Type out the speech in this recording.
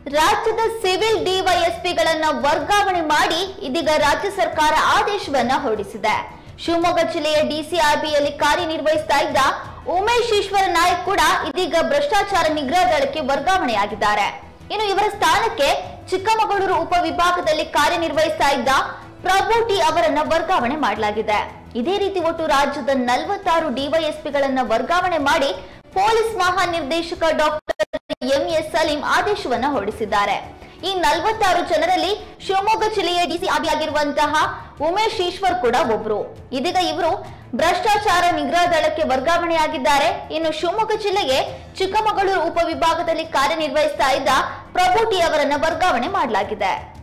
ರಾಜ್ಯದ ಸಿವಿಲ್ ಡಿವೈಎಸ್ಪಿಗಳನ್ನ ವರ್ಗಾವಣೆ ಮಾಡಿ ಇದೀಗ ರಾಜ್ಯ ಸರ್ಕಾರ ಆದೇಶವನ್ನ ಹೊರಡಿಸಿದೆ ಶಿವಮೊಗ್ಗ ಜಿಲ್ಲೆಯ ಡಿಸಿಆರ್ಬಿಯಲ್ಲಿ ಕಾರ್ಯನಿರ್ವಹಿಸ್ತಾ ಇದ್ದ ಉಮೇಶ್ ಈಶ್ವರ ನಾಯಕ್ ಕೂಡ ಇದೀಗ ಭ್ರಷ್ಟಾಚಾರ ನಿಗ್ರಹ ದಳಕ್ಕೆ ವರ್ಗಾವಣೆಯಾಗಿದ್ದಾರೆ ಇನ್ನು ಇವರ ಸ್ಥಾನಕ್ಕೆ ಚಿಕ್ಕಮಗಳೂರು ಉಪವಿಭಾಗದಲ್ಲಿ ಕಾರ್ಯನಿರ್ವಹಿಸ್ತಾ ಇದ್ದ ಪ್ರಭು ಟಿ ಅವರನ್ನ ವರ್ಗಾವಣೆ ಮಾಡಲಾಗಿದೆ ಇದೇ ರೀತಿ ಒಟ್ಟು ರಾಜ್ಯದ ನಲವತ್ತಾರು ಡಿವೈಎಸ್ಪಿಗಳನ್ನ ವರ್ಗಾವಣೆ ಮಾಡಿ ಪೊಲೀಸ್ ಮಹಾನಿರ್ದೇಶಕ ಡಾಕ್ಟರ್ ಎಂಎಸ್ ಸಲೀಂ ಆದೇಶವನ್ನ ಹೊರಡಿಸಿದ್ದಾರೆ ಈ ನಲವತ್ತಾರು ಜನರಲ್ಲಿ ಶಿವಮೊಗ್ಗ ಜಿಲ್ಲೆಯ ಡಿಸಿ ಆಗಿರುವಂತಹ ಉಮೇಶ್ ಈಶ್ವರ್ ಕೂಡ ಒಬ್ರು ಇದೀಗ ಇವರು ಭ್ರಷ್ಟಾಚಾರ ನಿಗ್ರಹ ದಳಕ್ಕೆ ವರ್ಗಾವಣೆಯಾಗಿದ್ದಾರೆ ಇನ್ನು ಶಿವಮೊಗ್ಗ ಜಿಲ್ಲೆಗೆ ಚಿಕ್ಕಮಗಳೂರು ಉಪವಿಭಾಗದಲ್ಲಿ ಕಾರ್ಯನಿರ್ವಹಿಸ್ತಾ ಇದ್ದ ಪ್ರಭು ಟಿ ಅವರನ್ನ ವರ್ಗಾವಣೆ ಮಾಡಲಾಗಿದೆ